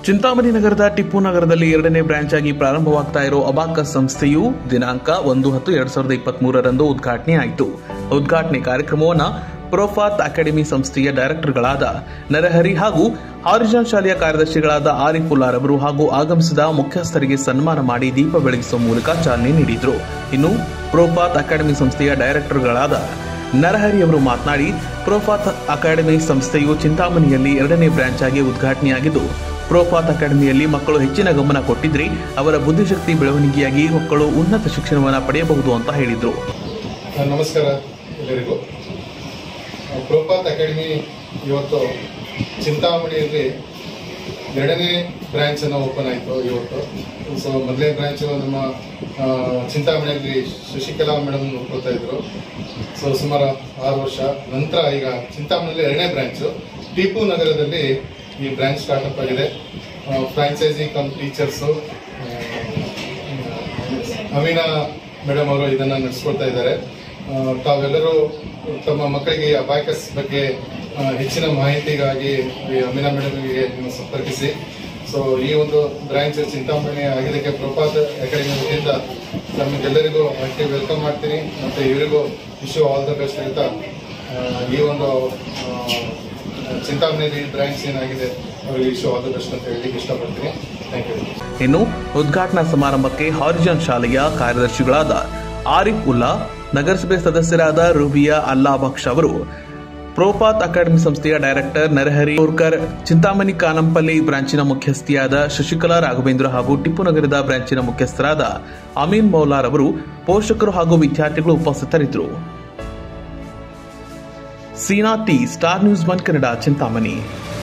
ಚಿಂತಾಮಣಿ ನಗರದ ಟಿಪ್ಪು ನಗರದಲ್ಲಿ ಎರಡನೇ ಬ್ರಾಂಚ್ ಆಗಿ ಪ್ರಾರಂಭವಾಗ್ತಾ ಇರೋ ಅಬಾಕಸ್ ಸಂಸ್ಥೆಯು ದಿನಾಂಕ ಒಂದು ಹತ್ತು ಎರಡ್ ಸಾವಿರದ ಇಪ್ಪತ್ತ್ ಮೂರರಂದು ಉದ್ಘಾಟನೆ ಆಯಿತು ಉದ್ಘಾಟನೆ ಕಾರ್ಯಕ್ರಮವನ್ನು ಪ್ರೊಫಾತ್ ಅಕಾಡೆಮಿ ಸಂಸ್ಥೆಯ ಡೈರೆಕ್ಟರ್ಗಳಾದ ನರಹರಿ ಹಾಗೂ ಹಾರಿಜಾನ್ ಶಾಲೆಯ ಕಾರ್ಯದರ್ಶಿಗಳಾದ ಆರಿಫ್ ಉಲ್ಲಾರ್ ಅವರು ಹಾಗೂ ಆಗಮಿಸಿದ ಮುಖ್ಯಸ್ಥರಿಗೆ ಸನ್ಮಾನ ಮಾಡಿ ದೀಪ ಬೆಳಗಿಸುವ ಮೂಲಕ ಚಾಲನೆ ನೀಡಿದರು ಇನ್ನು ಪ್ರೊಫಾತ್ ಅಕಾಡೆಮಿ ಸಂಸ್ಥೆಯ ಡೈರೆಕ್ಟರ್ಗಳಾದ ನರಹರಿ ಅವರು ಮಾತನಾಡಿ ಪ್ರೊಫಾತ್ ಅಕಾಡೆಮಿ ಸಂಸ್ಥೆಯು ಚಿಂತಾಮಣಿಯಲ್ಲಿ ಎರಡನೇ ಬ್ರಾಂಚ್ ಆಗಿ ಉದ್ಘಾಟನೆಯಾಗಿದ್ದು ಪ್ರೋಫಾತ್ ಅಕಾಡೆಮಿಯಲ್ಲಿ ಮಕ್ಕಳು ಹೆಚ್ಚಿನ ಗಮನ ಕೊಟ್ಟಿದ್ರೆ ಅವರ ಬುದ್ಧಿಶಕ್ತಿ ಬೆಳವಣಿಗೆಯಾಗಿ ಮಕ್ಕಳು ಉನ್ನತ ಶಿಕ್ಷಣವನ್ನು ಪಡೆಯಬಹುದು ಅಂತ ಹೇಳಿದರು ಆ, ನಮಸ್ಕಾರ ಎಲ್ಲರಿಗೂ ಆ, ಪ್ರೋಪಾತ್ ಅಕಾಡೆಮಿ ಇವತ್ತು ಚಿಂತಾಮಣಿಯಲ್ಲಿ ಎರಡನೇ ಬ್ರಾಂಚ್ ಅನ್ನು ಓಪನ್ ಆಯಿತು ಇವತ್ತು ಸೊ ಮೊದಲನೇ ಬ್ರಾಂಚ್ ನಮ್ಮ ಆ, ಚಿಂತಾಮಣಿಯಲ್ಲಿ ಶಶಿಕಲಾ ಮೇಡಮ್ ನೋಡ್ಕೊಳ್ತಾ ಇದ್ರು ಸೊ ಸುಮಾರು ಆರು ವರ್ಷ ನಂತರ ಈಗ ಚಿಂತಾಮಣಿಯಲ್ಲಿ ಎರಡನೇ ಬ್ರಾಂಚು ಟಿಪ್ಪು ನಗರದಲ್ಲಿ ಈ ಬ್ರಾಂಚ್ ಸ್ಟಾರ್ಟ್ಅಪ್ ಆಗಿದೆ franchisee cum teachers Amina madam ಅವರು ಇದನ್ನ ನಡೆಸ್ಕೊಡ್ತಾ ಇದ್ದಾರೆ ಆ, ತಾವೆಲ್ಲರೂ ತಮ್ಮ ಮಕ್ಕಳಿಗೆ ಅಬಾಕಸ್ ಬಗ್ಗೆ ಆ, ಹೆಚ್ಚಿನ ಮಾಹಿತಿಗಾಗಿ ಈ ಅಮೀನಾ ಮೇಡಮ್ಗೆ ನೀವು ಸಂಪರ್ಕಿಸಿ ಸೊ ಈ ಒಂದು ಬ್ರಾಂಚ್ ಚಿಂತಾಮಣಿ ಆಗಿದ್ದಕ್ಕೆ ಪ್ರಪಾತ್ ಅಕಾಡೆಮಿ ವತಿಯಿಂದ ತಮಗೆಲ್ಲರಿಗೂ ಅದಕ್ಕೆ ವೆಲ್ಕಮ್ ಮಾಡ್ತೀನಿ ಮತ್ತೆ ಇವರಿಗೂ ವಿಶ್ ಆಲ್ ದ ಬೆಸ್ಟ್ ಅಂತ ಆ, ಈ ಒಂದು ಆ, ಚಿಂತಾಮಣಿಯಲ್ಲಿ ಬ್ರಾಂಚ್ ಏನಾಗಿದೆ ಅವರಿಗೆ ವಿಶ್ ಆಲ್ ದ ಬೆಸ್ಟ್ ಅಂತ ಹೇಳಲಿಕ್ಕೆ ಇಷ್ಟಪಡ್ತೀನಿ ಥ್ಯಾಂಕ್ ಯು ಇನ್ನು ಉದ್ಘಾಟನಾ ಸಮಾರಂಭಕ್ಕೆ ಹಾರಿಜಾನ್ ಶಾಲೆಯ ಕಾರ್ಯದರ್ಶಿಗಳಾದ ಆರಿಫ್ ಉಲ್ಲಾ ನಗರಸಭೆ ಸದಸ್ಯರಾದ ರೂಬಿಯಾ ಅಲ್ಲಾ ಬಕ್ಷ್ ಅವರು ಪ್ರೋಪಾತ್ ಅಕಾಡೆಮಿ ಸಂಸ್ಥೆಯ ಡೈರೆಕ್ಟರ್ ನರಹರಿ ಕೋರ್ಕರ್ ಚಿಂತಾಮಣಿ ಕಾನಂಪಲ್ಲಿ ಬ್ರಾಂಚಿನ ಮುಖ್ಯಸ್ಥಿಯಾದ ಶಶಿಕಲಾ ರಾಘವೇಂದ್ರ ಹಾಗೂ ಟಿಪ್ಪು ನಗರದ ಬ್ರಾಂಚಿನ ಮುಖ್ಯಸ್ಥರಾದ ಅಮೀನ್ ಮೌಲಾರ್ ಅವರು ಪೋಷಕರು ಹಾಗೂ ವಿದ್ಯಾರ್ಥಿಗಳು ಉಪಸ್ಥಿತರಿದ್ದರು Seena T star news one Kannada Chintamani